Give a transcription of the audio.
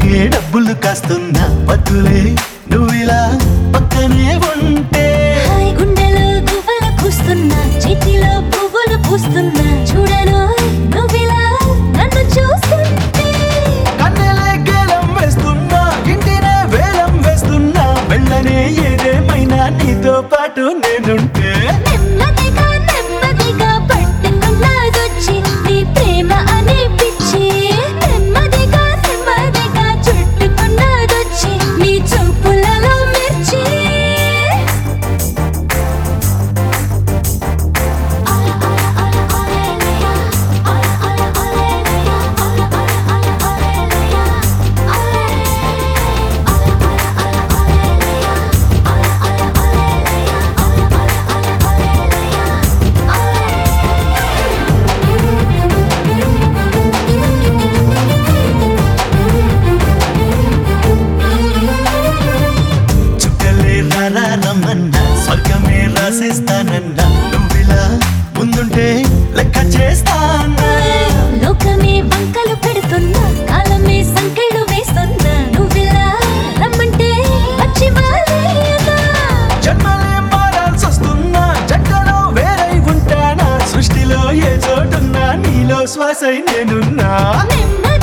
పక్కే డబ్బులు కాస్తున్నా వద్దులే నువ్విలా పక్కనే ఉంటే హాయ్ గుండెలో గువ్వలు కూస్తున్నా చేతిలో పువ్వులు పూస్తున్నా చూడను నువ్విలా నన్ను చూస్తుంటే కన్నెలే గేలం వేస్తున్నా ఇంటినే వేలం వేస్తున్నా వెళ్ళనే ఏదేమైనా నీతో పాటు నేనుంటే నెమ్మదిగా నెమ్మదిగా పట్టుకున్నదొచ్చి నీ ప్రేమ అనే పిచ్చి నెమ్మదిగా నెమ్మదిగా చుట్టుకున్నదొచ్చి నీ చూపులలో మిర్చి చుక్కలే రారా రమ్మన్నా స్వర్గమే రాసేస్తానన్నా నువ్విలా ముందుంటే లెక్క చేస్తానా లోకమే వంకలు పెడుతున్నా కాలమే సంకెళ్ళు వేస్తున్నా నువ్విలా రమ్మంటే వచ్చి వాలేయనా జన్మలే మారాల్సి వస్తున్నా జంటలో వేరై ఉంటానా సృష్టిలో ఏ చోటున్నా నీలో శ్వాసై నేనున్నా నెమ్మది